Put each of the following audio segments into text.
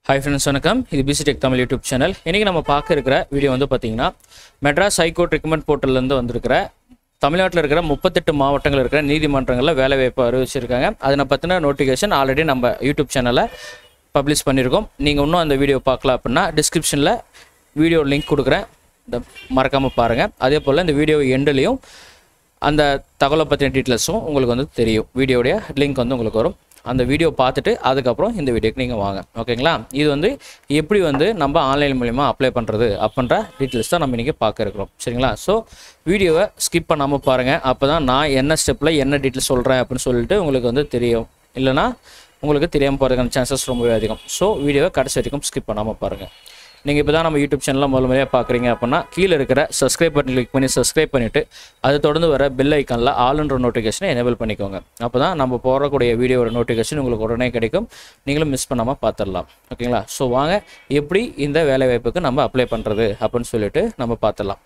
hi friends வணக்கம் இது PC tech Tamil YouTube channel இன்றைக்கி நம்ம பார்க்க இருக்கிற வீடியோ வந்து பார்த்தீங்கன்னா மெட்ராஸ் ஹைகோர்ட் ரெக்கமெண்ட் போர்ட்டல்லேருந்து வந்திருக்கிற தமிழ்நாட்டில் இருக்கிற முப்பத்தெட்டு மாவட்டங்கள் இருக்கிற நீதிமன்றங்களில் வேலைவாய்ப்பு அறிவிச்சிருக்காங்க அதனை பற்றின நோட்டிஃபிகேஷன் ஆல்ரெடி நம்ம யூடியூப் சேனலில் பப்ளிஷ் பண்ணியிருக்கோம் நீங்கள் இன்னும் அந்த வீடியோ பார்க்கல அப்படின்னா டிஸ்கிரிப்ஷனில் வீடியோ லிங்க் கொடுக்குறேன் இந்த மறக்காமல் பாருங்கள் அதே போல் இந்த வீடியோ எண்டுலேயும் அந்த தகவலை பற்றின டீட்டெயில்ஸும் உங்களுக்கு வந்து தெரியும் வீடியோடைய லிங்க் வந்து உங்களுக்கு வரும் அந்த வீடியோ பார்த்துட்டு அதுக்கப்புறம் இந்த வீடியோக்கு நீங்கள் வாங்க ஓகேங்களா இது வந்து எப்படி வந்து நம்ம ஆன்லைன் மூலிமா அப்ளை பண்ணுறது அப்படின்ற டீட்டெயில்ஸ் தான் நம்ம இன்றைக்கி பார்க்க இருக்கிறோம் சரிங்களா ஸோ வீடியோவை ஸ்கிப் பண்ணாமல் பாருங்கள் அப்போ தான் நான் என்ன ஸ்டெப்பில் என்ன டீட்டெயில்ஸ் சொல்கிறேன் அப்படின்னு சொல்லிட்டு உங்களுக்கு வந்து தெரியும் இல்லைனா உங்களுக்கு தெரியாமல் போகிறதுக்கான சான்சஸ் ரொம்பவே அதிகம் ஸோ வீடியோவை கடைசி வரைக்கும் ஸ்கிப் பண்ணாமல் பாருங்கள் நீங்கள் இப்போ தான் நம்ம யூடியூப் சேனலில் முதல் முறையாக பார்க்குறீங்க அப்படின்னா கீழே இருக்கிற சப்ஸ்கிரைப் பட்டன் கிளிக் பண்ணி சப்ஸ்கிரைப் பண்ணிவிட்டு அது தொடர்ந்து வர பெல் ஐக்கானில் ஆல்ன்ற நோட்டிஃபிகேஷனை எனேபிள் பண்ணிக்கோங்க அப்போ தான் நம்ம போடக்கூடிய வீடியோட நோட்டிஃபிகேஷன் உங்களுக்கு உடனே கிடைக்கும் நீங்களும் மிஸ் பண்ணாமல் பார்த்துடலாம் ஓகேங்களா ஸோ வாங்க எப்படி இந்த வேலைவாய்ப்புக்கு நம்ம அப்ளை பண்ணுறது அப்படின்னு சொல்லிட்டு நம்ம பார்த்துடலாம்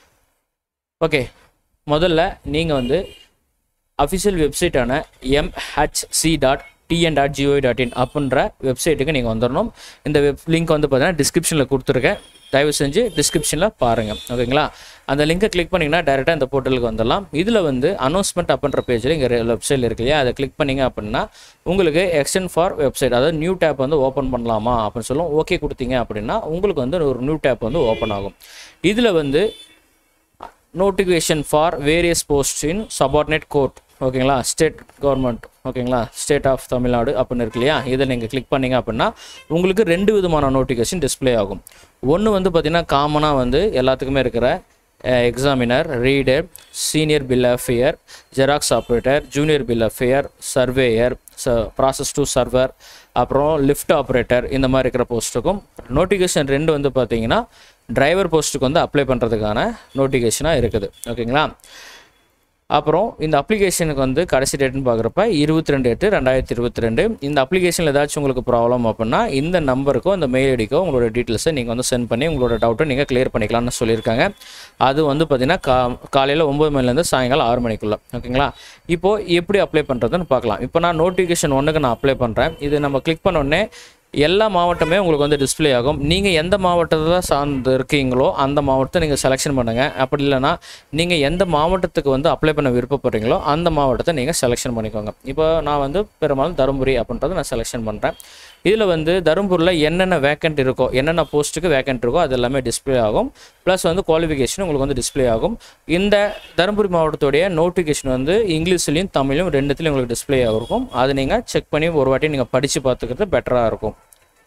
ஓகே முதல்ல நீங்கள் வந்து அஃபிஷியல் வெப்சைட்டான MHC dot TN dot GO dot in அப்படின்ற வெப்சைட்டுக்கு நீங்கள் வந்துடணும் இந்த வெப் லிங்க் வந்து பார்த்தீங்கன்னா டிஸ்கிரிப்ஷனில் கொடுத்துருக்கேன் தயவு செஞ்சு டிஸ்கிரிப்ஷனில் பாருங்கள் ஓகேங்களா அந்த லிங்கை கிளிக் பண்ணிங்கன்னா டேரெக்டாக இந்த போர்ட்டலுக்கு வந்துடலாம் இதில் வந்து அனௌன்ஸ்மெண்ட் அப்படின்ற பேஜில் இங்கே வெப்சைட் இருக்கு இல்லையா அதை கிளிக் பண்ணிங்க அப்படின்னா உங்களுக்கு எக்ஸ்டென்ட் ஃபார் வெப்சைட் அதாவது நியூ டேப் வந்து ஓப்பன் பண்ணலாமா அப்படின்னு சொல்லும் ஓகே கொடுத்தீங்க அப்படின்னா உங்களுக்கு வந்து ஒரு நியூ டேப் வந்து ஓப்பன் ஆகும் இதில் வந்து notification for various post in subordinate court ஓகேங்களா ஸ்டேட் கவர்மெண்ட் ஓகேங்களா ஸ்டேட் ஆஃப் தமிழ்நாடு அப்படின்னு இருக்கு இல்லையா இதை நீங்கள் கிளிக் பண்ணீங்க அப்படின்னா உங்களுக்கு ரெண்டு விதமான நோட்டிஃபிகேஷன் டிஸ்ப்ளே ஆகும் ஒன்று வந்து பார்த்திங்கன்னா காமனாக வந்து எல்லாத்துக்குமே இருக்கிற examiner reader senior bailiff xerox operator junior bailiff surveyor ச ப்ராசஸ் டு சர்வர் அப்புறம் லிஃப்ட் ஆப்ரேட்டர் இந்த மாதிரி இருக்கிற போஸ்ட்டுக்கும் நோட்டிஃபிகேஷன் ரெண்டு வந்து பார்த்தீங்கன்னா டிரைவர் போஸ்ட்டுக்கு வந்து அப்ளை பண்ணுறதுக்கான நோட்டிஃபிகேஷனாக இருக்குது ஓகேங்களா அப்புறம் இந்த அப்ளிகேஷனுக்கு வந்து கடைசி டேட்னு பார்க்குறப்ப இருபத்தி ரெண்டு எட்டு ரெண்டாயிரத்தி இருபத்தி ரெண்டு இந்த அப்ளிகேஷனில் ஏதாச்சும் உங்களுக்கு ப்ராப்ளம் அப்படின்னா இந்த நம்பருக்கோ இந்த மெயில் ஐடிக்கோ உங்களோட டீட்டெயில்ஸை நீங்கள் வந்து சென்ட் பண்ணி உங்களோட டவுட்டை நீங்கள் கிளியர் பண்ணிக்கலாம்னு சொல்லியிருக்காங்க அது வந்து பார்த்திங்கன்னா கா காலையில் ஒம்பது மணிலேருந்து சாயங்காலம் ஆறு மணிக்குள்ளே ஓகேங்களா இப்போது எப்படி அப்ளை பண்ணுறதுன்னு பார்க்கலாம் இப்போ நான் நோட்டிஃபிகேஷன் ஒன்றுக்கு நான் அப்ளை பண்ணுறேன் இது நம்ம கிளிக் பண்ண உடனே எல்லா மாவட்டமே உங்களுக்கு வந்து டிஸ்பிளே ஆகும் நீங்கள் எந்த மாவட்டத்தை சார்ந்து இருக்கீங்களோ அந்த மாவட்டத்தை நீங்கள் செலெக்ஷன் பண்ணுங்கள் அப்படி இல்லைனா நீங்கள் எந்த மாவட்டத்துக்கு வந்து அப்ளை பண்ண விருப்பப்படுறீங்களோ அந்த மாவட்டத்தை நீங்கள் செலெக்ஷன் பண்ணிக்கோங்க இப்போ நான் வந்து பெரும்பாலும் தருமபுரி அப்படின்றத நான் செலெக்ஷன் பண்ணுறேன் இதில் வந்து தருமபுரியில் என்னென்ன வேக்கண்ட் இருக்கோ என்னென்ன போஸ்ட்டுக்கு வேக்கண்ட் இருக்கோ அது எல்லாமே டிஸ்பிளே ஆகும் ப்ளஸ் வந்து குவாலிஃபிகேஷன் உங்களுக்கு வந்து டிஸ்பிளே ஆகும் இந்த தருமபுரி மாவட்டத்துடைய நோட்டிஃபிகேஷன் வந்து இங்கிலீஷ்லையும் தமிழும் ரெண்டுத்துலையும் உங்களுக்கு டிஸ்பிளே ஆகிருக்கும் அதை நீங்கள் செக் பண்ணி ஒரு வாட்டி நீங்கள் படித்து பார்த்துக்கிறது பெட்டராக இருக்கும்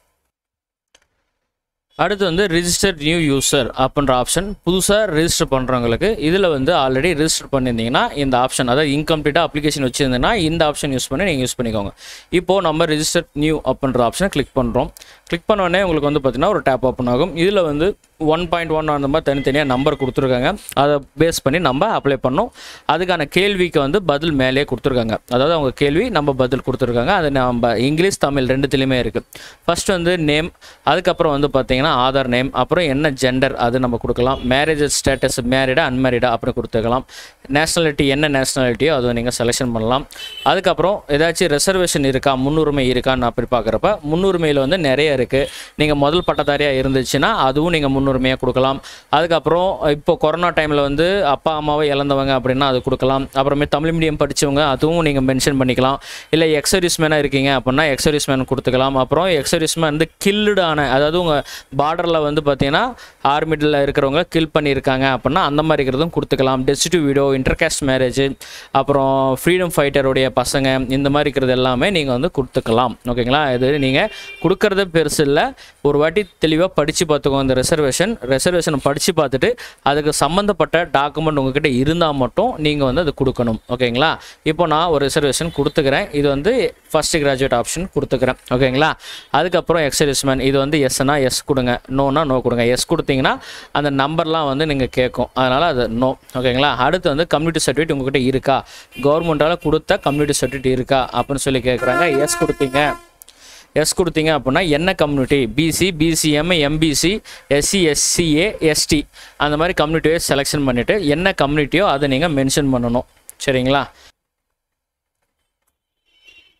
அடுத்து வந்து ரிஜிஸ்டர் நியூ யூசர் அப்படின்ற ஆப்ஷன் புதுசாக ரிஜிஸ்டர் பண்ணுறவங்களுக்கு இதில் வந்து ஆல்ரெடி ரிஜிஸ்டர் பண்ணியிருந்தீங்கன்னா இந்த ஆப்ஷன் அதாவது இன்கம்ப்ளீட்டாக அப்ளிகேஷன் வச்சுருந்தீங்கன்னா இந்த ஆப்ஷன் யூஸ் பண்ணி நீங்கள் யூஸ் பண்ணிக்கோங்க இப்போது நம்ம ரிஜிஸ்டர் நியூ அப்படின்ற ஆப்ஷனை கிளிக் பண்ணுறோம் கிளிக் பண்ண உடனே உங்களுக்கு வந்து பார்த்திங்கன்னா ஒரு டேப் ஓப்பன் ஆகும் இதில் வந்து ஒன் பாயிண்ட் ஒன் அந்த மாதிரி தனித்தனியாக நம்பர் கொடுத்துருக்காங்க அதை பேஸ் பண்ணி நம்ம அப்ளை பண்ணோம் அதுக்கான கேள்விக்கு வந்து பதில் மேலே கொடுத்துருக்காங்க அதாவது அவங்க கேள்வி நம்ம பதில் கொடுத்துருக்காங்க அது நம்ம இங்கிலீஷ் தமிழ் ரெண்டுத்துலேயுமே இருக்குது ஃபஸ்ட் வந்து நேம் அதுக்கப்புறம் வந்து பார்த்திங்கன்னா ஆதார் நேம் அப்புறம் என்ன ஜெண்டர் அது நம்ம கொடுக்கலாம் மேரேஜ் ஸ்டேட்டஸ் மேரிடா அன்மேரிடா அப்படின்னு கொடுத்துக்கலாம் நேஷ்னாலிட்டி என்ன நேஷ்னாலிட்டியோ அதை நீங்கள் செலெக்ஷன் பண்ணலாம் அதுக்கப்புறம் ஏதாச்சும் ரெசர்வேஷன் இருக்கா முன்னுரிமை இருக்கான்னு அப்படி பார்க்குறப்ப முன்னுரிமையில் வந்து நிறைய இருக்குது நீங்கள் முதல் பட்டதாரியாக இருந்துச்சுன்னா அதுவும் நீங்கள் முன்னுரிமையாக கொடுக்கலாம் அதுக்கப்புறம் இப்போ கொரோனா டைமில் வந்து அப்பா அம்மாவை இழந்தவங்க அப்படின்னா அது கொடுக்கலாம் அப்புறமே தமிழ் மீடியம் படித்தவங்க அதுவும் நீங்கள் மென்ஷன் பண்ணிக்கலாம் இல்லை எக்ஸர்வீஸ் மேனாக இருக்கீங்க அப்படின்னா எக்ஸர்வீஸ் மேன் கொடுத்துக்கலாம் அப்புறம் எக்ஸர்வீஸ் மேன் வந்து கில்லுடான அதாவது உங்கள் பார்டரில் வந்து பார்த்தீங்கன்னா ஆர்மிடில் இருக்கிறவங்க கில் பண்ணியிருக்காங்க அப்படின்னா அந்த மாதிரி இருக்கிறதும் கொடுத்துக்கலாம் டெசிட்டிவ் வீடோ இன்டர்காஸ்ட் மேரேஜ் அப்புறம் ஃப்ரீடம் ஃபைட்டருடைய பசங்க இந்த மாதிரி இருக்கிறது எல்லாமே நீங்கள் வந்து கொடுத்துக்கலாம் ஓகேங்களா இது நீங்கள் கொடுக்கறது பெருசு இல்லை ஒரு வாட்டி தெளிவாக படித்து பார்த்துக்கோங்க இந்த ரிசர்வேஷன் ரிசர்வேஷனை படித்து பார்த்துட்டு அதுக்கு சம்மந்தப்பட்ட டாக்குமெண்ட் உங்ககிட்ட இருந்தால் மட்டும் நீங்கள் வந்து அது கொடுக்கணும் ஓகேங்களா இப்போ நான் ஒரு ரிசர்வேஷன் கொடுத்துக்கிறேன் இது வந்து ஃபஸ்ட்டு கிராஜுவேட் ஆப்ஷன் கொடுத்துக்கிறேன் ஓகேங்களா அதுக்கப்புறம் எக்ஸர்வீஸ்மேன் இது வந்து எஸ்னா எஸ் கொடுங்க நோனா நோ கொடுங்க எஸ் கொடுத்தீங்கன்னா அந்த நம்பர்லாம் வந்து நீங்கள் கேட்கும் அதனால் அது நோ ஓகேங்களா அடுத்து வந்து கம்யூனிட்டி சர்டிஃபிகேட் உங்ககிட்ட இருக்கா கவர்மெண்ட்டால் கொடுத்த கம்யூனிட்டி சர்டிஃபிகேட் இருக்கா அப்படின்னு சொல்லி கேட்குறாங்க எஸ் கொடுத்தீங்க எஸ் கொடுத்தீங்க அப்படின்னா என்ன community BC BCM MBC SC SCA ST அந்த மாதிரி கம்யூனிட்டியை செலெக்ஷன் பண்ணிவிட்டு என்ன கம்யூனிட்டியோ அதை நீங்கள் மென்ஷன் பண்ணணும் சரிங்களா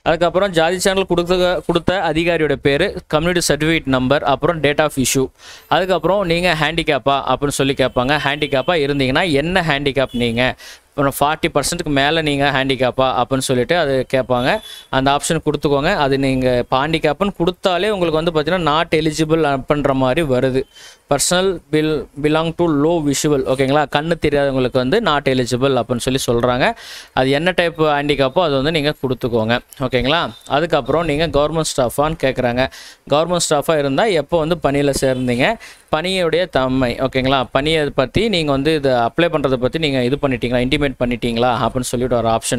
அதுக்கப்புறம் ஜாதி சேனல் கொடுத்த கொடுத்த அதிகாரியோட பேர் கம்யூனிட்டி சர்டிஃபிகேட் நம்பர் அப்புறம் டேட் ஆஃப் இஷ்யூ அதுக்கப்புறம் நீங்கள் ஹேண்டிகேப்பா அப்படின்னு சொல்லி கேட்பாங்க ஹேண்டிகேப்பாக இருந்தீங்கன்னா என்ன ஹேண்டிகேப் நீங்கள் அப்புறம் ஃபார்ட்டி பர்சன்ட்டுக்கு மேலே நீங்கள் ஹேண்டிகேப்பா அப்படின்னு சொல்லிட்டு அது கேட்பாங்க அந்த ஆப்ஷன் கொடுத்துக்கோங்க அது நீங்கள் இப்போ ஹேண்டிகேப்னு கொடுத்தாலே உங்களுக்கு வந்து பார்த்தீங்கன்னா நாட் எலிஜிபிள் அப்படின்ற மாதிரி வருது personal bill belong to low visual ஓகேங்களா கண்ணு தெரியாதவங்களுக்கு வந்து நாட் எலிஜிபிள் அப்படின்னு சொல்லி சொல்கிறாங்க அது என்ன டைப் ஹேண்டிகேப்போ அது வந்து நீங்கள் கொடுத்துக்கோங்க ஓகேங்களா அதுக்கப்புறம் நீங்கள் கவர்மெண்ட் ஸ்டாஃபான்னு கேட்குறாங்க கவர்மெண்ட் ஸ்டாஃபாக இருந்தால் எப்போ வந்து பணியில் சேர்ந்தீங்க பணியுடைய தன்மை ஓகேங்களா பணியை பற்றி நீங்கள் வந்து இதை அப்ளை பண்ணுறதை பற்றி நீங்கள் இது பண்ணிட்டீங்களா இன்டிமேட் பண்ணிட்டீங்களா அப்படின்னு சொல்லிட்டு ஒரு ஆப்ஷன்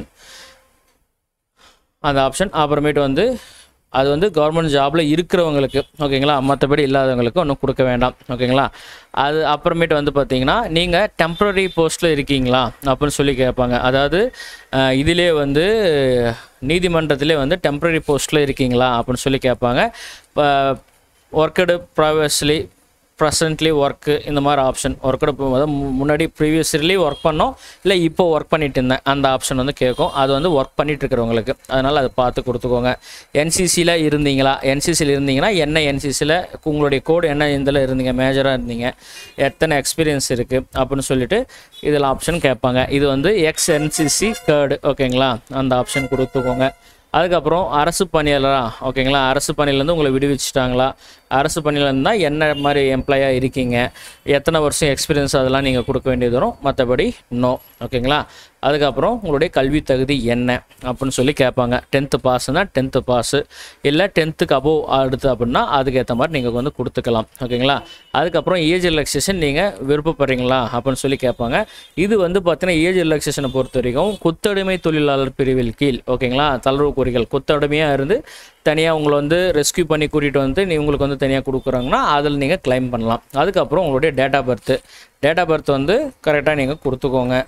அந்த ஆப்ஷன் அப்புறமேட்டு வந்து அது வந்து கவர்மெண்ட் ஜாபில் இருக்கிறவங்களுக்கு ஓகேங்களா மற்றபடி இல்லாதவங்களுக்கு ஒன்றும் கொடுக்க வேண்டாம் ஓகேங்களா அது அப்புறமேட்டு வந்து பார்த்தீங்கன்னா நீங்கள் டெம்ப்ரரி போஸ்ட்டில் இருக்கீங்களா அப்படின்னு சொல்லி கேட்பாங்க அதாவது அஹ், இதிலே வந்து நீதிமன்றத்திலே வந்து டெம்ப்ரரி போஸ்ட்டில் இருக்கீங்களா அப்படின்னு சொல்லி கேட்பாங்க இப்போ ஒர்க்கடு ப்ரைவஸ்லி ப்ரெசன்ட்லி ஒர்க்கு இந்த மாதிரி ஆப்ஷன் ஒர்க்கோட அதாவது மு- முன்னாடி ப்ரீவியஸ்லி ஒர்க் பண்ணோம் இல்லை இப்போ ஒர்க் பண்ணிட்டு இருந்தேன் அந்த ஆப்ஷன் வந்து கேட்கும் அது வந்து ஒர்க் பண்ணிட்டு இருக்கிறவங்களுக்கு அதனால் அதை பார்த்து கொடுத்துக்கோங்க என்சிசியில் இருந்தீங்களா என்சிசியில் இருந்தீங்கன்னா என்ன என்சிசியில் உங்களுடைய கோடு என்ன இதில் இருந்தீங்க மேஜராக இருந்தீங்க எத்தனை எக்ஸ்பீரியன்ஸ் இருக்குது அப்படின்னு சொல்லிட்டு இதில் ஆப்ஷன் கேட்பாங்க இது வந்து எக்ஸ் என்சிசி கேர்டு ஓகேங்களா அந்த ஆப்ஷன் கொடுத்துக்கோங்க அதுக்கப்புறம் அரசு பணியாளரா ஓகேங்களா அரசு பணியிலேருந்து உங்களை விடுவிச்சிட்டாங்களா அரசு பணியில் இருந்தால் என்ன மாதிரி எம்ப்ளாயாக இருக்கீங்க எத்தனை வருஷம் எக்ஸ்பீரியன்ஸ் அதெல்லாம் நீங்கள் கொடுக்க வேண்டியது வரும் மற்றபடி நோ ஓகேங்களா அதுக்கப்புறம் உங்களுடைய கல்வி தகுதி என்ன அப்படின்னு சொல்லி கேட்பாங்க டென்த்து பாஸ்னா டென்த்து பாஸு இல்லை டென்த்துக்கு அபோவ் அடுத்து அப்படின்னா அதுக்கேற்ற மாதிரி நீங்கள் வந்து கொடுத்துக்கலாம் ஓகேங்களா அதுக்கப்புறம் ஏஜ் ரிலாக்ஸேஷன் நீங்கள் விருப்பப்படுறீங்களா அப்படின்னு சொல்லி கேட்பாங்க இது வந்து பார்த்தீங்கன்னா ஏஜ் ரிலாக்ஸேஷனை பொறுத்த வரைக்கும் கொத்தடிமை தொழிலாளர் பிரிவில் கீழ் ஓகேங்களா தளர்வு குறிகள் கொத்தடிமையாக இருந்து தனியாக உங்களை வந்து ரெஸ்க்யூ பண்ணி கூட்டிகிட்டு வந்து நீ உங்களுக்கு வந்து தனியாக கொடுக்குறாங்கன்னா அதில் நீங்கள் க்ளைம் பண்ணலாம் அதுக்கப்புறம் உங்களுடைய date of birth date of birth வந்து கரெக்டாக நீங்கள் கொடுத்துக்கோங்க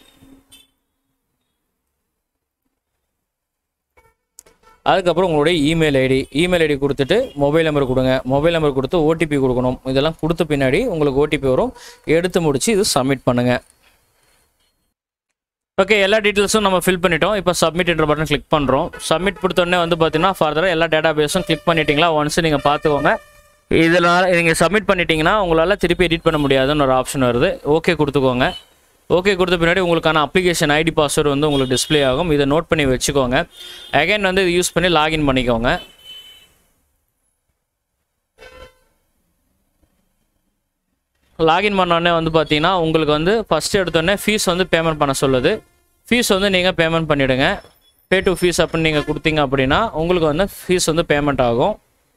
அதுக்கப்புறம் உங்களுடைய இமெயில் ஐடி இமெயில் ஐடி கொடுத்துட்டு மொபைல் நம்பர் கொடுங்க மொபைல் நம்பர் கொடுத்து ஓடிபி கொடுக்கணும் இதெல்லாம் கொடுத்த பின்னாடி உங்களுக்கு ஓடிபி வரும் எடுத்து முடிச்சு இது சப்மிட் பண்ணுங்கள் ஓகே எல்லா டீட்டெயில்ஸும் நம்ம ஃபில் பண்ணிட்டோம் இப்போ சப்மிட்ன்ற பட்டன் கிளிக் பண்ணுறோம் சப்மிட் கொடுத்தோடனே வந்து பார்த்தீங்கன்னா ஃபர்தராக எல்லா டேட்டா பேஸும் கிளிக் பண்ணிட்டீங்களா ஒன்ஸ் நீங்கள் பார்த்துக்கோங்க இதனால் நீங்கள் சப்மிட் பண்ணிட்டீங்கன்னா உங்களால் திருப்பி எடிட் பண்ண முடியாதுன்னு ஒரு ஆப்ஷன் வருது ஓகே கொடுத்துக்கோங்க ஓகே கொடுத்த பின்னாடி உங்களுக்கான அப்ளிகேஷன் ஐடி பாஸ்வேர்டு வந்து உங்களுக்கு டிஸ்ப்ளே ஆகும் இதை நோட் பண்ணி வச்சுக்கோங்க அகைன் வந்து இது யூஸ் பண்ணி லாகின் பண்ணிக்கோங்க லாகின் பண்ணோடனே வந்து பார்த்தீங்கன்னா உங்களுக்கு வந்து ஃபஸ்ட்டு எடுத்தோடனே ஃபீஸ் வந்து பேமெண்ட் பண்ண சொல்லுது ஃபீஸ் வந்து நீங்கள் பேமெண்ட் பண்ணிவிடுங்க பே டு ஃபீஸ் அப்படின்னு நீங்கள் கொடுத்தீங்க அப்படின்னா உங்களுக்கு வந்து ஃபீஸ் வந்து பேமெண்ட் ஆகும்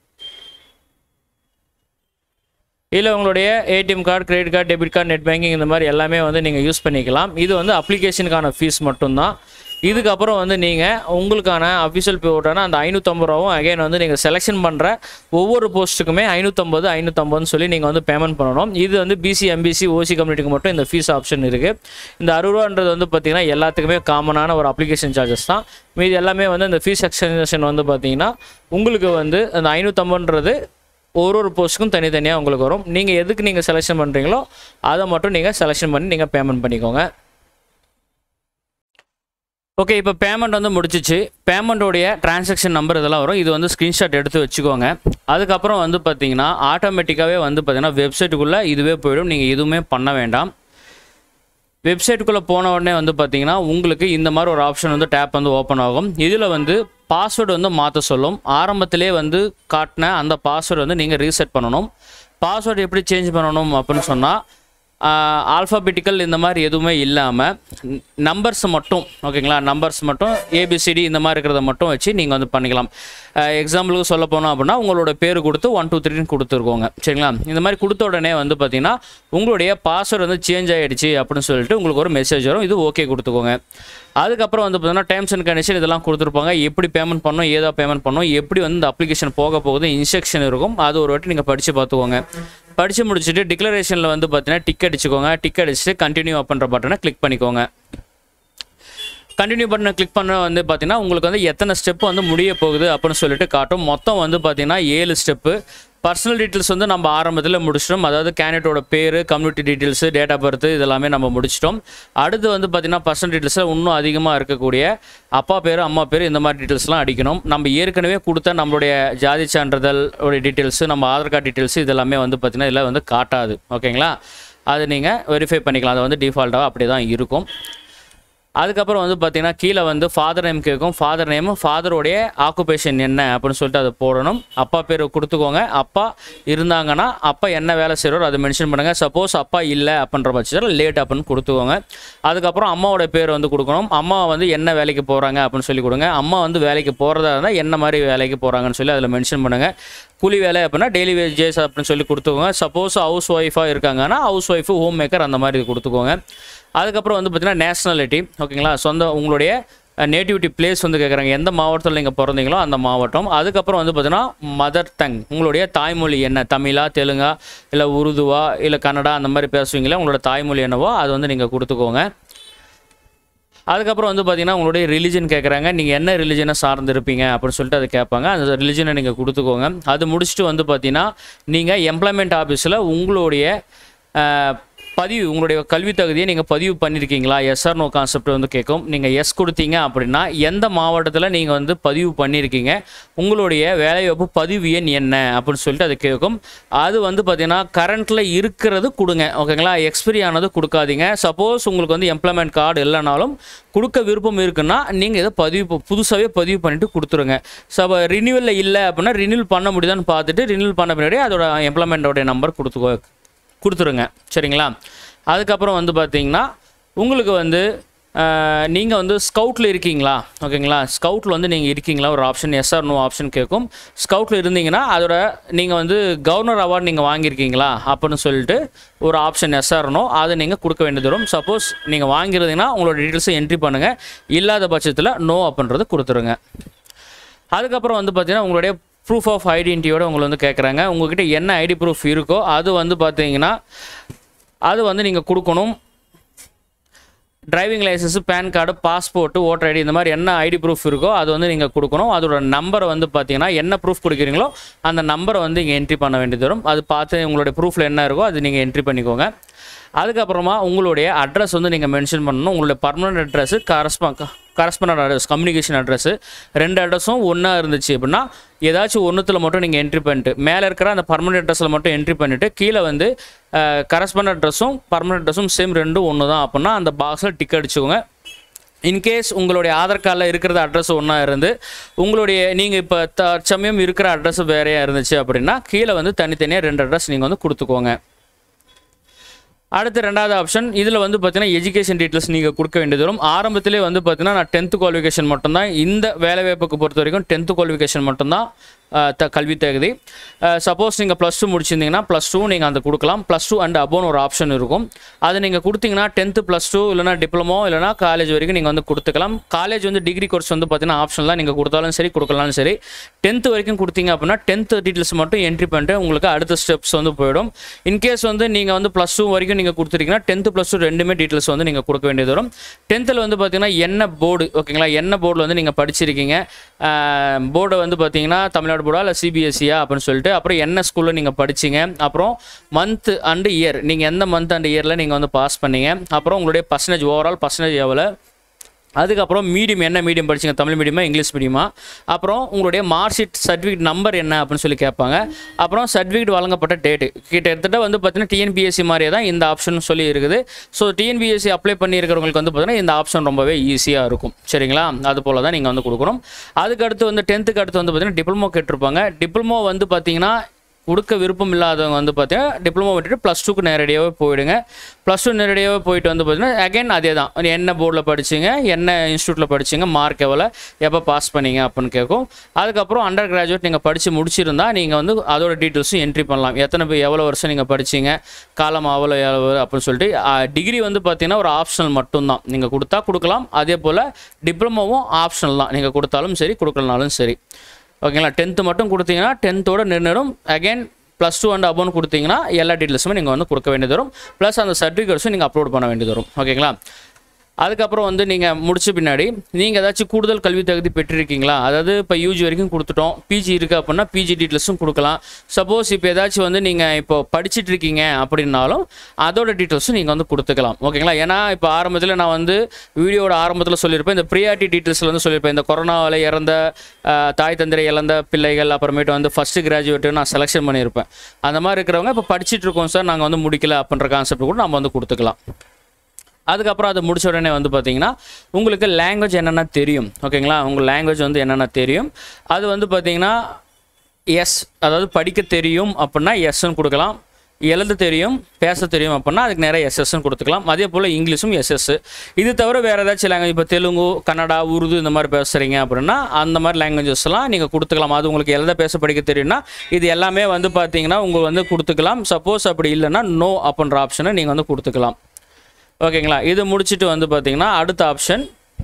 இல்லை உங்களுடைய ATM card credit card debit card net banking இந்த மாதிரி எல்லாமே வந்து நீங்கள் யூஸ் பண்ணிக்கலாம் இது வந்து அப்ளிகேஷனுக்கான ஃபீஸ் மட்டும்தான் இதுக்கப்புறம் வந்து நீங்கள் உங்களுக்கான அஃபிஷியல் பேவுட்டான அந்த ஐநூற்றம்பது ரூபாவும் அகைன் வந்து நீங்கள் செலெக்ஷன் பண்ணுற ஒவ்வொரு போஸ்ட்டுக்குமே ஐநூற்றம்பது ஐநூற்றம்பதுன்னு சொல்லி நீங்கள் வந்து பேமெண்ட் பண்ணணும் இது வந்து பிசி எம்பிசி ஓசி கம்யூனிட்டிக்கு மட்டும் இந்த ஃபீஸ் ஆப்ஷன் இருக்குது இந்த அறுபது ரூபான்றது வந்து பார்த்திங்கன்னா எல்லாத்துக்குமே காமனான ஒரு அப்ளிகேஷன் சார்ஜஸ் தான் மீதி எல்லாமே வந்து இந்த ஃபீஸ் எக்ஸ்டென்ஷன் வந்து பார்த்தீங்கன்னா உங்களுக்கு வந்து அந்த ஐநூற்றம்பதுன்றது ஒரு ஒரு போஸ்ட்டுக்கும் தனித்தனியாக உங்களுக்கு வரும் நீங்கள் எதுக்கு நீங்கள் செலெக்ஷன் பண்ணுறீங்களோ அதை மட்டும் நீங்கள் செலெக்ஷன் பண்ணி நீங்கள் பேமெண்ட் பண்ணிக்கோங்க ஓகே இப்போ பேமெண்ட் வந்து முடிச்சிச்சு பேமெண்ட்டோடைய டிரான்சாக்ஷன் நம்பர் இதெல்லாம் வரும் இது வந்து ஸ்க்ரீன்ஷாட் எடுத்து வச்சுக்கோங்க அதுக்கப்புறம் வந்து பார்த்தீங்கன்னா ஆட்டோமேட்டிக்காகவே வந்து பார்த்தீங்கன்னா வெப்சைட்டுக்குள்ளே இதுவே போயிடும் நீங்கள் எதுவுமே பண்ண வேண்டாம் வெப்சைட்டுக்குள்ளே போன உடனே வந்து பார்த்தீங்கன்னா உங்களுக்கு இந்த மாதிரி ஒரு ஆப்ஷன் வந்து டேப் வந்து ஓப்பன் ஆகும் இதில் வந்து பாஸ்வேர்டு வந்து மாற்ற சொல்லும் ஆரம்பத்திலே வந்து காட்டின அந்த பாஸ்வேர்டு வந்து நீங்கள் ரீசெட் பண்ணணும் பாஸ்வேர்டு எப்படி சேஞ்ச் பண்ணணும் அப்படின்னு சொன்னால் ஆல்ஃபாபெட்டிக்கல் இந்த மாதிரி எதுவுமே இல்லாமல் நம்பர்ஸ் மட்டும் ஓகேங்களா நம்பர்ஸ் மட்டும் ஏபிசிடி இந்த மாதிரி இருக்கிறத மட்டும் வச்சு நீங்கள் வந்து பண்ணிக்கலாம் எக்ஸாம்பிளுக்கு சொல்ல போனோம் அப்படின்னா உங்களோட பேர் கொடுத்து ஒன் டூ த்ரீன்னு கொடுத்துருக்கோங்க சரிங்களா இந்த மாதிரி கொடுத்த உடனே வந்து பார்த்தீங்கன்னா உங்களுடைய பாஸ்வேர்டு வந்து சேஞ்ச் ஆகிடுச்சு அப்படின்னு சொல்லிட்டு உங்களுக்கு ஒரு மெசேஜ் வரும் இது ஓகே கொடுத்துக்கோங்க அதுக்கப்புறம் வந்து பார்த்தீங்கன்னா டேர்ம்ஸ் அண்ட் கண்டிஷன் இதெல்லாம் கொடுத்துருப்பாங்க எப்படி பேமெண்ட் பண்ணணும் ஏதோ பேமெண்ட் பண்ணணும் எப்படி வந்து இந்த அப்ளிகேஷன் போக போகுது இன்ஸ்ட்ரக்ஷன் இருக்கும் அது ஒரு வாட்டி நீங்கள் படித்து பார்த்துக்கோங்க படித்து முடிச்சுட்டு டிக்ளரேஷனில் வந்து பார்த்தீங்கன்னா டிக் அடிச்சுக்கோங்க டிக் அடிச்சுட்டு கண்டினியூ அப்படின்ற பட்டனை கிளிக் பண்ணிக்கோங்க கண்டினியூ பட்டனை கிளிக் பண்ண வந்து பார்த்தீங்கன்னா உங்களுக்கு வந்து எத்தனை ஸ்டெப் வந்து முடிய போகுது அப்படின்னு சொல்லிட்டு காட்டும் மொத்தம் வந்து பார்த்தீங்கன்னா ஏழு ஸ்டெப்பு பர்சனல் டீட்டெயில்ஸ் வந்து நம்ம ஆரம்பத்தில் முடிச்சிட்டோம் அதாவது கேண்டிடேட்டோட பேர் community details date of birth இதெல்லாமே நம்ம முடிச்சிட்டோம் அடுத்து வந்து பார்த்திங்கன்னா பர்சனல் டீட்டெயில்ஸில் இன்னும் அதிகமாக இருக்கக்கூடிய அப்பா பேர் அம்மா பேர் இந்த மாதிரி டீட்டெயில்ஸ்லாம் அடிக்கணும் நம்ம ஏற்கனவே கொடுத்த நம்மளுடைய ஜாதி சான்றிதழ் உடைய டீட்டெயில்ஸு நம்ம ஆதார் கார்டு டீட்டெயில்ஸ் இதெல்லாமே வந்து பார்த்திங்கன்னா இதில் வந்து காட்டாது ஓகேங்களா அது நீங்கள் வெரிஃபை பண்ணிக்கலாம் அது வந்து டிஃபால்ட்டாக அப்படி தான் இருக்கும் அதுக்கப்புறம் வந்து பார்த்தீங்கன்னா கீழே வந்து ஃபாதர் நேம் கேட்கும் ஃபாதர் நேம் ஃபாதருடைய ஆக்குபேஷன் என்ன அப்படின்னு சொல்லிட்டு அதை போடணும் அப்பா பேர் கொடுத்துக்கோங்க அப்பா இருந்தாங்கன்னா அப்பா என்ன வேலை செய்கிறாரோ அதை மென்ஷன் பண்ணுங்கள் சப்போஸ் அப்பா இல்லை அப்படின்ற பட்சத்தில் லேட் அப்படின்னு கொடுத்துக்கோங்க அதுக்கப்புறம் அம்மாவோட பேர் வந்து கொடுக்கணும் அம்மா வந்து என்ன வேலைக்கு போகிறாங்க அப்படின்னு சொல்லி கொடுங்க அம்மா வந்து வேலைக்கு போகிறதா இருந்தால் என்ன மாதிரி வேலைக்கு போகிறாங்கன்னு சொல்லி அதில் மென்ஷன் பண்ணுங்கள் கூலி வேலை அப்படின்னா டெய்லி வேஜஸ் அப்படின்னு சொல்லி கொடுத்துக்கோங்க சப்போஸ் ஹவுஸ் ஒய்ஃபாக இருக்காங்கன்னா ஹவுஸ் ஒய்ஃபு ஹோம் மேக்கர் அந்த மாதிரி கொடுத்துக்கோங்க அதுக்கப்புறம் வந்து பார்த்தீங்கன்னா நேஷ்னாலிட்டி ஓகேங்களா சொந்த உங்களுடைய நேட்டிவிட்டி பிளேஸ் வந்து கேட்குறாங்க எந்த மாவட்டத்தில் நீங்கள் பிறந்தீங்களோ அந்த மாவட்டம் அதுக்கப்புறம் வந்து பார்த்தீங்கன்னா மதர் டங் உங்களுடைய தாய்மொழி என்ன தமிழா தெலுங்கா இல்லை உருதுவா இல்லை கன்னடா அந்த மாதிரி பேசுவீங்களா உங்களோட தாய்மொழி என்னவோ அது வந்து நீங்கள் கொடுத்துக்கோங்க அதுக்கப்புறம் வந்து பார்த்தீங்கன்னா உங்களுடைய ரிலிஜன் கேட்குறாங்க நீங்கள் என்ன ரிலிஜனை சார்ந்து இருப்பீங்க அப்படின்னு சொல்லிட்டு அதை கேட்பாங்க அந்த ரிலிஜனை நீங்கள் கொடுத்துக்கோங்க அது முடிச்சுட்டு வந்து பார்த்தீங்கன்னா நீங்கள் எம்ப்ளாய்மெண்ட் ஆஃபீஸில் உங்களுடைய அஹ், பதிவு உங்களுடைய கல்வி தகுதியை நீங்கள் பதிவு பண்ணியிருக்கீங்களா எஸ்ஆர் நோ கான்செப்ட் வந்து கேட்கும் நீங்கள் எஸ் கொடுத்தீங்க அப்படின்னா எந்த மாவட்டத்தில் நீங்கள் வந்து பதிவு பண்ணியிருக்கீங்க உங்களுடைய வேலைவாய்ப்பு பதிவு எண் என்ன அப்படின்னு சொல்லிட்டு அது கேட்கும் அது வந்து பார்த்தீங்கன்னா கரண்ட்டில் இருக்கிறது கொடுங்க ஓகேங்களா எக்ஸ்பிரி ஆனது கொடுக்காதீங்க சப்போஸ் உங்களுக்கு வந்து எம்ப்ளாய்மெண்ட் கார்டு இல்லைனாலும் கொடுக்க விருப்பம் இருக்குன்னா நீங்கள் இதை பதிவு புதுசாகவே பதிவு பண்ணிட்டு கொடுத்துருங்க ஸோ ரினியூவலில் இல்லை அப்படின்னா ரினியூல் பண்ண முடியுதான்னு பார்த்துட்டு ரினியூல் பண்ண பின்னாடி அதோட எம்ப்ளாய்மெண்ட்டோடைய நம்பர் கொடுத்துக்கோ கொடுத்துருங்க சரிங்களா அதுக்கப்புறம் வந்து பார்த்தீங்கன்னா உங்களுக்கு வந்து நீங்கள் வந்து ஸ்கவுட்டில் இருக்கீங்களா ஓகேங்களா ஸ்கவுட்டில் வந்து நீங்கள் இருக்கீங்களா ஒரு ஆப்ஷன் எஸ்ஆர் நோ ஆப்ஷன் கேட்கும் ஸ்கவுட்டில் இருந்தீங்கன்னா அதோட நீங்கள் வந்து கவர்னர் அவார்டு நீங்கள் வாங்கியிருக்கீங்களா அப்படின்னு சொல்லிட்டு ஒரு ஆப்ஷன் எஸ்ஆர் நோ அதை நீங்கள் கொடுக்க வேண்டியது வரும் சப்போஸ் நீங்கள் வாங்கியிருந்தீங்கன்னா உங்களோட டீட்டெயில்ஸை என்ட்ரி பண்ணுங்கள் இல்லாத பட்சத்தில் நோ அப்படின்றது கொடுத்துருங்க அதுக்கப்புறம் வந்து பார்த்தீங்கன்னா உங்களுடைய ப்ரூஃப் ஆஃப் ஐடென்டிட்டியோட உங்களை வந்து கேட்குறாங்க உங்ககிட்ட என்ன ஐடி ப்ரூஃப் இருக்கோ அது வந்து பார்த்தீங்கன்னா அது வந்து நீங்கள் கொடுக்கணும் driving licence PAN card passport voter ID இந்த மாதிரி என்ன ஐடி ப்ரூஃப் இருக்கோ அது வந்து நீங்கள் கொடுக்கணும் அதோட நம்பரை வந்து பார்த்தீங்கன்னா என்ன ப்ரூஃப் கொடுக்குறீங்களோ அந்த நம்பரை வந்து இங்கே என்ட்ரி பண்ண வேண்டியது வரும் அது பார்த்து உங்களுடைய ப்ரூஃபில் என்ன இருக்கோ அது நீங்கள் என்ட்ரி பண்ணிக்கோங்க அதுக்கப்புறமா உங்களுடைய அட்ரஸ் வந்து நீங்கள் மென்ஷன் பண்ணணும் உங்களுடைய பர்மனன்ட் அட்ரஸ் கரஸ்பா கரஸ்பாண்ட் அட்ரஸ் கம்யூனிகேஷன் அட்ரஸ் ரெண்டு அட்ரஸும் ஒன்றா இருந்துச்சு அப்படின்னா ஏதாச்சும் ஒன்றுத்தில் மட்டும் நீங்கள் என்ட்ரி பண்ணிட்டு மேலே இருக்கிற அந்த பர்மனெண்ட் அட்ரஸில் மட்டும் என்ட்ரி பண்ணிவிட்டு கீழே வந்து கரஸ்பாண்ட் அட்ரஸும் பர்மனெண்ட் அட்ரஸும் சேம் ரெண்டும் ஒன்று தான் அப்படின்னா அந்த பாக்ஸில் டிக் அடிச்சுக்கோங்க இன்கேஸ் உங்களுடைய ஆதார் கார்டில் இருக்கிறது அட்ரஸ் ஒன்றா இருந்து உங்களுடைய நீங்கள் இப்போ தற்சமயம் இருக்கிற அட்ரஸ் வேறையாக இருந்துச்சு அப்படின்னா கீழே வந்து தனித்தனியாக ரெண்டு அட்ரஸ் நீங்கள் வந்து கொடுத்துக்கோங்க அடுத்து ரெண்டாவது ஆப்ஷன் இதில் வந்து பார்த்தீங்கன்னா எஜுகேஷன் டீட்டெயில்ஸ் நீங்கள் கொடுக்க வேண்டியது வரும் ஆரம்பத்திலே வந்து பார்த்தீங்கன்னா நான் டென்த்து குவாலிஃபிகேஷன் மட்டும்தான் இந்த வேலைவாய்ப்புக்கு பொறுத்த வரைக்கும் டென்த்து குவாலிஃபிகேஷன் மட்டும்தான் அஹ், த கல்வி தகுதி சப்போஸ் நீங்கள் ப்ளஸ் டூ முடிச்சிருந்தீங்கன்னா ப்ளஸ் டூ நீங்கள் அந்த கொடுக்கலாம் ப்ளஸ் டூ அண்ட் அபோன் ஒரு ஆப்ஷன் இருக்கும் அது நீங்கள் கொடுத்தீங்கன்னா டென்த்து ப்ளஸ் டூ இல்லைனா டிப்ளமோ இல்லைனா காலேஜ் வரைக்கும் நீங்கள் வந்து கொடுத்துக்கலாம் காலேஜ் வந்து டிகிரி கோர்ஸ் வந்து பார்த்தீங்கன்னா ஆப்ஷன்லாம் நீங்கள் கொடுத்தாலும் சரி கொடுக்கலாலும் சரி டென்த்து வரைக்கும் கொடுத்தீங்க அப்படின்னா டென்த்து டீட்டெயில்ஸ் மட்டும் என்ட்ரி பண்ணிட்டு உங்களுக்கு அடுத்த ஸ்டெப்ஸ் வந்து போயிடும் இன்கேஸ் வந்து நீங்கள் வந்து ப்ளஸ் டூ வரைக்கும் நீங்கள் கொடுத்துருக்கீங்கன்னா டென்த்து ப்ளஸ் டூ ரெண்டுமே டீட்டெயில்ஸ் வந்து நீங்கள் கொடுக்க வேண்டியது வரும் டென்த்தில் வந்து பார்த்தீங்கன்னா என்ன போர்டு ஓகேங்களா என்ன போர்டில் வந்து நீங்கள் படிச்சிருக்கீங்க போர்டை வந்து பார்த்தீங்கன்னா தமிழ்நாடு போர்டா இல்லை சிபிஎஸ்சியா அப்படின்னு சொல்லிட்டு அப்புறம் என்ன ஸ்கூலில் நீங்கள் படிச்சீங்க அப்புறம் மந்த் அண்டு இயர் நீங்கள் எந்த மந்த் அண்ட் இயரில் நீங்கள் வந்து பாஸ் பண்ணீங்க அப்புறம் உங்களுடைய பர்சன்டேஜ் ஓவரால் பர்சன்டேஜ் எவ்வளோ அதுக்கப்புறம் மீடியம் என்ன மீடியம் படிச்சீங்க தமிழ் மீடியமா இங்கிலீஷ் மீடியமா அப்புறம் உங்களுடைய மார்க் ஷீட் சர்டிஃபிகேட் நம்பர் என்ன அப்படின்னு சொல்லி கேட்பாங்க அப்புறம் சர்டிஃபிகேட் வழங்கப்பட்ட டேட்டு கிட்டத்தட்ட வந்து பார்த்தீங்கன்னா டிஎன்பிஎஸ்சி மாதிரியே தான் இந்த ஆப்ஷன் சொல்லி இருக்குது ஸோ டிஎன்பிஎஸ்சி அப்ளை பண்ணியிருக்கிறவங்களுக்கு வந்து பார்த்தீங்கன்னா இந்த ஆப்ஷன் ரொம்பவே ஈஸியாக இருக்கும் சரிங்களா அது போல் தான் நீங்கள் வந்து கொடுக்கணும் அதுக்கு அடுத்து வந்து டென்த்துக்கு அடுத்து வந்து பார்த்தீங்கன்னா டிப்ளமோ கேட்டிருப்பாங்க டிப்ளமோ வந்து பார்த்தீங்கன்னா கொடுக்க விருப்பம் இல்லாதவங்க வந்து பார்த்தீங்கன்னா டிப்ளமோ விட்டுட்டு ப்ளஸ் டூக்கு நேரடியாகவே போயிடுங்க ப்ளஸ் டூ நேரடியாகவே போயிட்டு வந்து பார்த்தீங்கன்னா அகைன் அதே தான் என்ன போர்டில் படிச்சீங்க என்ன இன்ஸ்டியூட்டில் படிச்சீங்க மார்க் எவ்வளோ எப்போ பாஸ் பண்ணீங்க அப்படின்னு கேட்கும் அதுக்கப்புறம் அண்டர் கிராஜுவேட் நீங்கள் படித்து முடிச்சிருந்தா நீங்கள் வந்து அதோட டீட்டெயில்ஸும் என்ட்ரி பண்ணலாம் எத்தனை பேர் எவ்வளோ வருஷம் நீங்கள் படிச்சீங்க காலம் அவ்வளோ எவ்வளோ அப்படின்னு சொல்லிட்டு டிகிரி வந்து பார்த்தீங்கன்னா ஒரு ஆப்ஷனல் மட்டும்தான் நீங்கள் கொடுத்தா கொடுக்கலாம் அதே போல் டிப்ளமோவும் ஆப்ஷனல் தான் நீங்கள் கொடுத்தாலும் சரி கொடுக்கலனாலும் சரி ஓகேங்களா டென்த்து மட்டும் கொடுத்தீங்கன்னா டென்த்தோட நிர்ணயம் again plus two and above கொடுத்தீங்கன்னா எல்லா டீட்டெயில்ஸுமே நீங்கள் வந்து கொடுக்க வேண்டியது வரும் ப்ளஸ் அந்த சர்டிஃபிகேட்ஸும் நீங்கள் அப்லோட் பண்ண வேண்டியது வரும் ஓகேங்களா அதுக்கப்புறம் வந்து நீங்கள் முடிச்ச பின்னாடி நீங்கள் ஏதாச்சும் கூடுதல் கல்வி தகுதி பெற்றிருக்கீங்களா அதாவது இப்போ யூஜி வரைக்கும் கொடுத்துட்டோம் பிஜி இருக்குது அப்படின்னா பிஜி டீட்டெயில்ஸும் கொடுக்கலாம் சப்போஸ் இப்போ ஏதாச்சும் வந்து நீங்கள் இப்போ படிச்சுட்டு இருக்கீங்க அப்படின்னாலும் அதோட டீட்டெயில்ஸும் நீங்கள் வந்து கொடுத்துக்கலாம் ஓகேங்களா ஏன்னா இப்போ ஆரம்பத்தில் நான் வந்து வீடியோட ஆரம்பத்தில் சொல்லியிருப்பேன் இந்த ப்ரியாரிட்டி டீட்டெயில்ஸில் வந்து சொல்லியிருப்பேன் இந்த கொரோனாவில் இறந்த அஹ், தாய் தந்திரை இழந்த பிள்ளைகள் அப்புறமேட்டு வந்து ஃபஸ்ட்டு கிராஜுவேட்டு நான் செலெக்ஷன் பண்ணியிருப்பேன் அந்த மாதிரி இருக்கிறவங்க இப்போ படிச்சுட்டு இருக்கோம் சார் நாங்கள் வந்து முடிக்கல அப்படின்ற கான்செப்ட் கூட நம்ம வந்து கொடுத்துக்கலாம் அதுக்கப்புறம் அது முடிச்ச உடனே வந்து பார்த்தீங்கன்னா உங்களுக்கு லாங்குவேஜ் என்னென்ன தெரியும் ஓகேங்களா உங்கள் லாங்குவேஜ் வந்து என்னென்ன தெரியும் அது வந்து பார்த்தீங்கன்னா எஸ் அதாவது படிக்க தெரியும் அப்படின்னா எஸ்ன்னு கொடுக்கலாம் எழுத தெரியும் பேச தெரியும் அப்படின்னா அதுக்கு நேராக எஸ்எஸ்ன்னு கொடுத்துக்கலாம் அதே போல் இங்கிலீஷும் எஸ்எஸ் இது தவிர வேறு ஏதாச்சும் லாங்குவேஜ் இப்போ தெலுங்கு கன்னடா உருது இந்த மாதிரி பேசுகிறீங்க அப்படின்னா அந்த மாதிரி லாங்குவேஜஸ்லாம் நீங்கள் கொடுத்துக்கலாம் அது உங்களுக்கு எழுத பேச படிக்க தெரியும்னா இது எல்லாமே வந்து பார்த்தீங்கன்னா உங்களுக்கு வந்து கொடுத்துக்கலாம் சப்போஸ் அப்படி இல்லைன்னா நோ அப்படின்ற ஆப்ஷனை நீங்கள் வந்து கொடுத்துக்கலாம் ஓகேங்களா இது முடிச்சுட்டு வந்து பார்த்தீங்கன்னா அடுத்த ஆப்ஷன்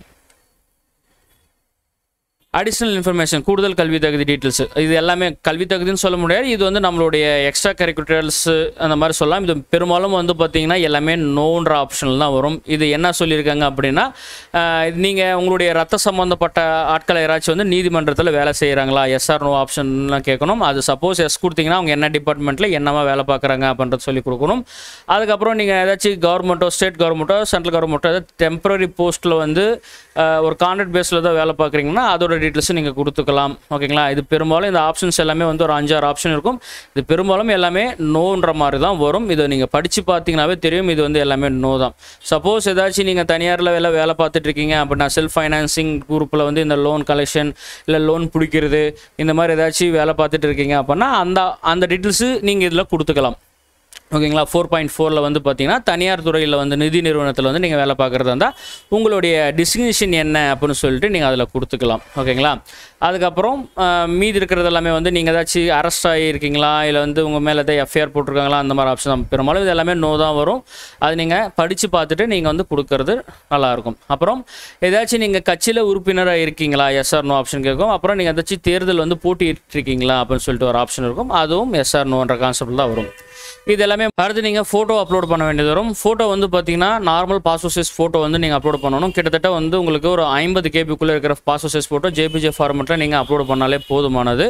அடிஷ்னல் இன்ஃபர்மேஷன் கூடுதல் கல்வி தகுதி டீட்டெயில்ஸ் இது எல்லாமே கல்வி தகுதின்னு சொல்ல முடியாது இது வந்து நம்மளுடைய எக்ஸ்ட்ரா கரிக்குலர்ஸ் அந்த மாதிரி சொல்லலாம் இது பெரும்பாலும் வந்து பார்த்தீங்கன்னா எல்லாமே நோன்ற ஆப்ஷனில் தான் வரும் இது என்ன சொல்லியிருக்காங்க அப்படின்னா நீங்கள் உங்களுடைய ரத்த சம்மந்தப்பட்ட ஆட்களை யாராச்சும் வந்து நீதிமன்றத்தில் வேலை செய்கிறாங்களா எஸ்ஆர் நோ ஆப்ஷன்லாம் கேட்கணும் அது சப்போஸ் எஸ் கொடுத்தீங்கன்னா அவங்க என்ன டிபார்ட்மெண்ட்டில் என்னவா வேலை பார்க்குறாங்க அப்படின்றது சொல்லி கொடுக்கணும் அதுக்கப்புறம் நீங்கள் ஏதாச்சும் கவர்மெண்ட்டோ ஸ்டேட் கவர்மெண்ட்டோ சென்ட்ரல் கவர்மெண்ட்டோ ஏதாவது டெம்பரரி போஸ்ட்டில் வந்து அஹ், ஒரு கான்ட்ராக்ட் பேஸில் தான் வேலை பார்க்குறீங்கன்னா அதோட டீட்டெயில்ஸும் நீங்கள் கொடுத்துக்கலாம் ஓகேங்களா இது பெரும்பாலும் இந்த ஆப்ஷன்ஸ் எல்லாமே வந்து ஒரு அஞ்சாறு ஆப்ஷன் இருக்கும் இது பெரும்பாலும் எல்லாமே நோன்ற மாதிரி தான் வரும் இதை நீங்கள் படித்து பார்த்தீங்கன்னாவே தெரியும் இது வந்து எல்லாமே நோ தான் சப்போஸ் ஏதாச்சும் நீங்கள் தனியாரில் வேலை வேலை பார்த்துட்டு இருக்கீங்க அப்படின்னா செல்ஃப் ஃபைனான்சிங் குரூப்பில் வந்து இந்த லோன் கலெக்ஷன் இல்லை லோன் பிடிக்கிறது இந்த மாதிரி ஏதாச்சும் வேலை பார்த்துட்டு இருக்கீங்க அப்படின்னா அந்த அந்த டீட்டெயில்ஸு நீங்கள் இதில் கொடுத்துக்கலாம் ஓகேங்களா ஃபோர் பாயிண்ட் ஃபோரில் வந்து பார்த்தீங்கன்னா தனியார் துறையில் வந்து நிதி நிறுவனத்தில் வந்து நீங்கள் வேலை பார்க்குறதா இருந்தால் உங்களுடைய டிஸ்டிங்ஷன் என்ன அப்படின்னு சொல்லிட்டு நீங்கள் அதில் கொடுத்துக்கலாம் ஓகேங்களா அதுக்கப்புறம் ஆஹ், மீதி இருக்கிறது எல்லாமே வந்து நீங்கள் ஏதாச்சும் அரெஸ்ட் ஆகியிருக்கீங்களா இல்லை வந்து உங்கள் மேலே ஏதாவது எஃப்ஐஆர் போட்டிருக்காங்களா அந்த மாதிரி ஆப்ஷன் தான் பெரும்பாலும் இது எல்லாமே நோ தான் வரும் அது நீங்கள் படித்து பார்த்துட்டு நீங்கள் வந்து கொடுக்கறது நல்லாயிருக்கும் அப்புறம் ஏதாச்சும் நீங்கள் கட்சியில் உறுப்பினராக இருக்கீங்களா எஸ்ஆர் நோ ஆப்ஷன் கேட்கும் அப்புறம் நீங்கள் ஏதாச்சும் தேர்தல் வந்து போட்டியிட்டிருக்கீங்களா அப்படின்னு சொல்லிட்டு ஒரு ஆப்ஷன் இருக்கும் அதுவும் எஸ்ஆர் நோன்ற கான்செப்ட் தான் வரும் இது எல்லாமே அடுத்து நீங்கள் ஃபோட்டோ அப்லோட் பண்ண வேண்டியது வரும் ஃபோட்டோ வந்து பார்த்தீங்கன்னா நார்மல் பாஸ்போர்ட் சைஸ் ஃபோட்டோ வந்து நீங்கள் அப்லோட் பண்ணணும் கிட்டத்தட்ட வந்து உங்களுக்கு ஒரு ஐம்பது கேபிக்குள்ளே இருக்கிற பாஸ்போர்ட் சைஸ் ஃபோட்டோ ஜேபிஜே ஃபார்மெட்டில் நீங்கள் அப்லோட் பண்ணாலே போதுமானது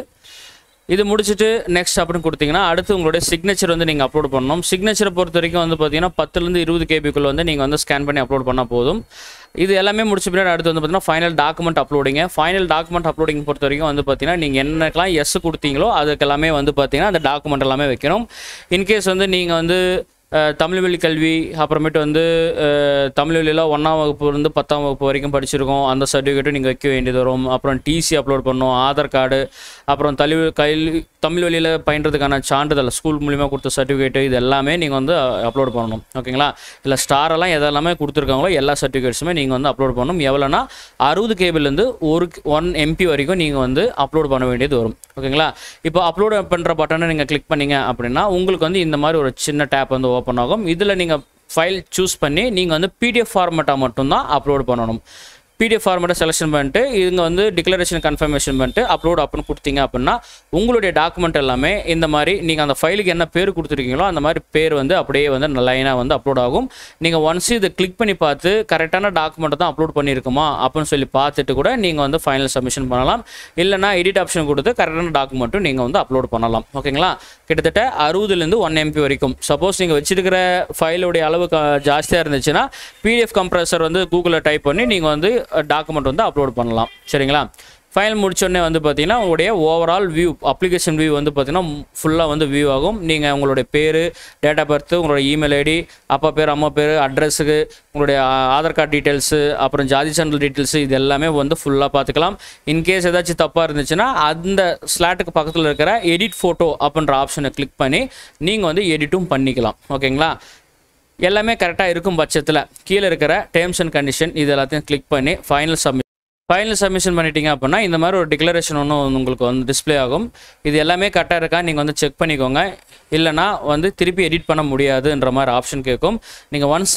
இது முடிச்சுட்டு நெக்ஸ்ட் அப்படின்னு கொடுத்தீங்கன்னா அடுத்து உங்களுடைய சிக்னேச்சர் வந்து நீங்கள் அப்லோட் பண்ணணும் சிக்னேச்சரை பொறுத்த வரைக்கும் வந்து பார்த்தீங்கன்னா பத்துலேருந்து இருபது கேபிக்குள்ள வந்து நீங்கள் வந்து ஸ்கேன் பண்ணி அப்லோட் பண்ணால் போதும் இது எல்லாமே முடிச்ச பின்னாடி அடுத்து வந்து பார்த்தீங்கன்னா ஃபைனல் டாக்குமெண்ட் அப்லோடிங்க ஃபைனல் டாக்குமெண்ட் அப்லோடிங் பொறுத்த வரைக்கும் வந்து பார்த்தீங்கன்னா நீங்கள் என்னக்கெல்லாம் எஸ் கொடுத்தீங்களோ அதுக்கு எல்லாமே வந்து பார்த்தீங்கன்னா அந்த டாக்குமெண்ட் எல்லாமே வைக்கணும் இன்கேஸ் வந்து நீங்கள் வந்து அஹ், தமிழ் வழி கல்வி அப்புறமேட்டு வந்து அஹ், தமிழ் வழியில் ஒன்றாம் வகுப்பு இருந்து பத்தாம் வகுப்பு வரைக்கும் படிச்சிருக்கோம் அந்த சர்டிஃபிகேட்டும் நீங்கள் வைக்க வேண்டியது வரும் அப்புறம் டிசி அப்லோட் பண்ணணும் ஆதார் கார்டு அப்புறம் தலிவு கல்வி தமிழ் வழியில் பயின்றதுக்கான சான்றிதழ் ஸ்கூல் மூலிமா கொடுத்த சர்டிஃபிகேட்டு இது எல்லாமே நீங்கள் வந்து அப்லோட் பண்ணணும் ஓகேங்களா இல்லை ஸ்டாரெல்லாம் எதெல்லாமே கொடுத்துருக்காங்களோ எல்லா சர்டிஃபிகேட்ஸுமே நீங்கள் வந்து அப்லோட் பண்ணணும் எவ்வளோனா அறுபது கேபிள்லேருந்து ஒரு ஒன் எம்பி வரைக்கும் நீங்கள் வந்து அப்லோட் பண்ண வேண்டியது வரும் ஓகேங்களா இப்போ அப்லோட் பண்ணுற பட்டனை நீங்கள் கிளிக் பண்ணீங்க அப்படின்னா உங்களுக்கு வந்து இந்த மாதிரி ஒரு சின்ன டேப் வந்து ஓப்பன் ஆகும் இதில் நீங்கள் ஃபைல் சூஸ் பண்ணி நீங்கள் வந்து பிடிஎஃப் ஃபார்மேட்டாக மட்டும்தான் அப்லோட் பண்ணணும் பிடிஎஃப் ஃபார்மேட்டை செலெக்ஷன் பண்ணிட்டு இவங்க வந்து டிக்ளரேஷன் கன்ஃபர்மேஷன் பண்ணிட்டு அப்லோட் அப்படின்னு கொடுத்தீங்க அப்படின்னா உங்களுடைய டாக்குமெண்ட் எல்லாமே இந்த மாதிரி நீங்கள் அந்த ஃபைலுக்கு என்ன பேர் கொடுத்துருக்கீங்களோ அந்த மாதிரி பேர் வந்து அப்படியே வந்து லைனாக வந்து அப்லோட் ஆகும் நீங்கள் ஒன்ஸ் இதை கிளிக் பண்ணி பார்த்து கரெக்டான டாக்குமெண்ட்டை தான் அப்லோட் பண்ணியிருக்குமா அப்படின்னு சொல்லி பார்த்துட்டு கூட நீங்கள் வந்து ஃபைனல் சப்மிஷன் பண்ணலாம் இல்லைனா எடிட் ஆப்ஷன் கொடுத்து கரெக்டான டாக்குமெண்ட்டும் நீங்கள் வந்து அப்லோட் பண்ணலாம் ஓகேங்களா கிட்டத்தட்ட அறுபதுலேருந்து ஒன் எம்பி வரைக்கும் சப்போஸ் நீங்கள் வச்சிருக்கிற ஃபைலுடைய அளவு க- ஜாஸ்தியாக இருந்துச்சுன்னா பிடிஎஃப் கம்ப்ரஸர் வந்து கூகுளில் டைப் பண்ணி நீங்கள் வந்து டாக்குமெண்ட் வந்து அப்லோட் பண்ணலாம் சரிங்களா ஃபைல் முடிச்சோடனே வந்து பார்த்தீங்கன்னா உங்களுடைய ஓவரால் வியூ அப்ளிகேஷன் வியூ வந்து பார்த்தீங்கன்னா ஃபுல்லாக வந்து வியூ ஆகும் நீங்கள் உங்களுடைய பேர் டேட் ஆஃப் பர்த் உங்களோட இமெயில் ஐடி அப்பா பேர் அம்மா பேர் அட்ரஸுக்கு உங்களுடைய ஆ- ஆதார் கார்டு டீட்டெயில்ஸு அப்புறம் ஜாதி சான்றிதழ் டீட்டெயில்ஸு இது எல்லாமே வந்து ஃபுல்லாக பார்த்துக்கலாம் இன்கேஸ் ஏதாச்சும் தப்பாக இருந்துச்சுன்னா அந்த ஸ்லாட்டுக்கு பக்கத்தில் இருக்கிற எடிட் ஃபோட்டோ அப்படின்ற ஆப்ஷனை கிளிக் பண்ணி நீங்கள் வந்து எடிட்டும் பண்ணிக்கலாம் ஓகேங்களா எல்லாமே கரெக்டாக இருக்கும் பட்சத்தில் கீழே இருக்கிற டேர்ம்ஸ் அண்ட் கண்டிஷன் இது எல்லாத்தையும் கிளிக் பண்ணி ஃபைனல் சப்மிட் ஃபைனல் சப்மிஷன் பண்ணிட்டீங்க அப்படின்னா இந்த மாதிரி ஒரு டிக்ளரேஷன் ஒன்று உங்களுக்கு வந்து டிஸ்ப்ளே ஆகும் இது எல்லாமே கரெக்டாக இருக்கா நீங்கள் வந்து செக் பண்ணிக்கோங்க இல்லைனா வந்து திருப்பி எடிட் பண்ண முடியாதுன்ற மாதிரி ஆப்ஷன் கேட்கும் நீங்கள் ஒன்ஸு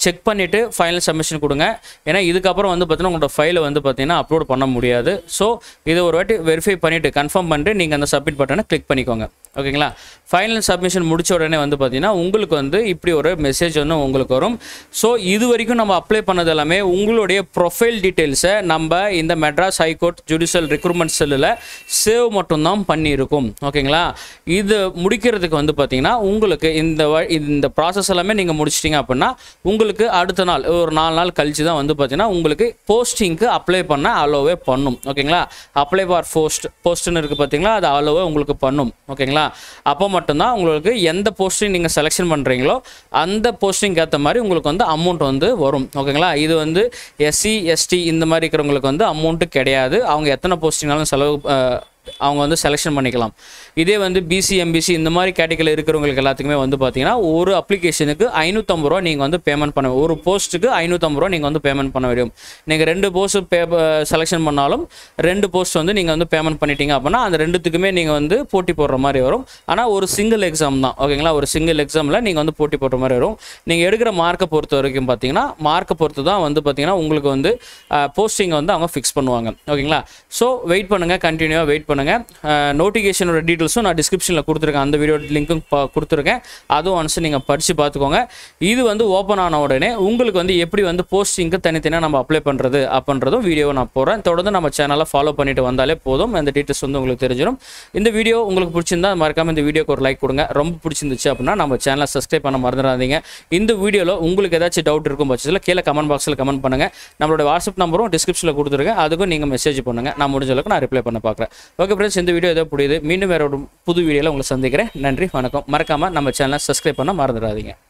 செக் பண்ணிவிட்டு ஃபைனல் சப்மிஷன் கொடுங்க ஏன்னா இதுக்கப்புறம் வந்து பார்த்தீங்கன்னா உங்களோட ஃபைலை வந்து பார்த்தீங்கன்னா அப்லோட் பண்ண முடியாது ஸோ இதை ஒரு வாட்டி வெரிஃபை பண்ணிவிட்டு கன்ஃபார்ம் பண்ணிட்டு நீங்கள் அந்த சப்மிட் பட்டனை கிளிக் பண்ணிக்கோங்க ஓகேங்களா ஃபைனல் சப்மிஷன் முடிச்ச உடனே வந்து பார்த்தீங்கன்னா உங்களுக்கு வந்து இப்படி ஒரு மெசேஜ் வந்து உங்களுக்கு வரும் ஸோ இது வரைக்கும் நம்ம அப்ளை பண்ணது எல்லாமே உங்களுடைய ப்ரொஃபைல் டீட்டெயில்ஸை நம்ம இந்த மெட்ராஸ் ஹைகோர்ட் ஜுடிஷியல் ரெக்ரூட்மெண்ட் செல்லில் சேவ் மட்டும்தான் பண்ணியிருக்கும் ஓகேங்களா இது முடிக்கிறதுக்கு வந்து பார்த்தீங்கன்னா உங்களுக்கு இந்த வ- இந்த ப்ராசஸ் எல்லாமே நீங்கள் முடிச்சிட்டிங்க அப்படின்னா உங்களுக்கு அடுத்த நாள் ஒரு நாலு நாள் கழிச்சு தான் வந்து பார்த்தீங்கன்னா உங்களுக்கு போஸ்டிங்க்கு அப்ளை பண்ண அலோவே பண்ணும் ஓகேங்களா அப்ளை ஃபார் போஸ்ட் போஸ்ட்னு இருக்குது பார்த்தீங்களா அது அலோவே உங்களுக்கு பண்ணும் ஓகேங்களா அப்போ மட்டும்தான் உங்களுக்கு எந்த போஸ்டிங் நீங்கள் செலெக்ஷன் பண்ணுறீங்களோ அந்த போஸ்டிங் ஏற்ற மாதிரி உங்களுக்கு வந்து அமௌண்ட் வந்து வரும் ஓகேங்களா இது வந்து எஸ்சி எஸ்டி இந்த மாதிரி இருக்கிறவங்களுக்கு வந்து அமௌண்ட்டு கிடையாது அவங்க எத்தனை போஸ்டிங்னாலும் செலவு அஹ், அவங்க வந்து செலெக்ஷன் பண்ணிக்கலாம் இதே வந்து பிசி எம்பிசி இந்த மாதிரி கேட்டகரியில் இருக்கிறவங்களுக்கு எல்லாத்துக்குமே வந்து பார்த்தீங்கன்னா ஒரு அப்ளிகேஷனுக்கு ஐநூற்றம்பது ரூபா நீங்கள் வந்து பேமெண்ட் பண்ண ஒரு போஸ்ட்டுக்கு ஐநூற்றம்பது ரூபா நீங்கள் வந்து பேமெண்ட் பண்ண முடியும் நீங்கள் ரெண்டு போஸ்ட் பே செலெக்ஷன் பண்ணாலும் ரெண்டு போஸ்ட் வந்து நீங்கள் வந்து பேமெண்ட் பண்ணிட்டீங்க அப்படின்னா அந்த ரெண்டுத்துக்குமே நீங்கள் வந்து போட்டி போடுற மாதிரி வரும் ஆனால் ஒரு சிங்கிள் எக்ஸாம் தான் ஓகேங்களா ஒரு சிங்கிள் எக்ஸாமில் நீங்கள் வந்து போட்டி போடுற மாதிரி வரும் நீங்கள் எடுக்கிற மார்க்கை பொறுத்த வரைக்கும் பார்த்தீங்கன்னா மார்க்கை பொறுத்து தான் வந்து பார்த்தீங்கன்னா உங்களுக்கு வந்து போஸ்டிங்கை வந்து அவங்க ஃபிக்ஸ் பண்ணுவாங்க ஓகேங்களா ஸோ வெயிட் பண்ணுங்கள் கண்டினியூவாக வெயிட் பண்ணுங்கள் நோட்டிஃபிகேஷனோட டீட்டெயில்ஸும் நான் டிஸ்கிரிப்ஷனில் கொடுத்துருக்கேன் அந்த வீடியோ லிங்க்கும் கொடுத்துருக்கேன் அதுவும் ஒன்ஸ் நீங்கள் படித்து பார்த்துக்கோங்க இது வந்து ஓப்பன் ஆன உடனே உங்களுக்கு வந்து எப்படி வந்து போஸ்டிங்க்கு தனித்தனியாக நம்ம அப்ளை பண்ணுறது அப்படின்றதும் வீடியோவை நான் போடுறேன் தொடர்ந்து நம்ம சேனலை ஃபாலோ பண்ணிட்டு வந்தாலே போதும் அந்த டீட்டெயில்ஸ் வந்து உங்களுக்கு தெரிஞ்சிடும் இந்த வீடியோ உங்களுக்கு பிடிச்சிருந்தா மறக்காம இந்த வீடியோக்கு ஒரு லைக் கொடுங்க ரொம்ப பிடிச்சிருந்துச்சு அப்படின்னா நம்ம சேனலை சப்ஸ்கிரைப் பண்ண மறந்துடாதீங்க இந்த வீடியோவில் உங்களுக்கு ஏதாச்சும் டவுட் இருக்கும் பட்சத்தில் கீழே கமெண்ட் பாக்ஸில் கமெண்ட் பண்ணுங்கள் நம்மளோட வாட்ஸ்அப் நம்பரும் டிஸ்கிரிப்ஷனில் கொடுத்துருக்கேன் அதுக்கும் நீங்கள் மெசேஜ் பண்ணுங்கள் நான் முடிஞ்ச அளவுக்கு நான் ரிப்ளை பண்ண பார்க்குறேன் ஓகே ஃப்ரெண்ட்ஸ் இந்த வீடியோ ஏதோ புரியுது மீண்டும் வேற ஒரு புது வீடியோவில் உங்களை சந்திக்கிறேன் நன்றி வணக்கம் மறக்காமல் நம்ம சேனலை சப்ஸ்கிரைப் பண்ண மறந்துடாதீங்க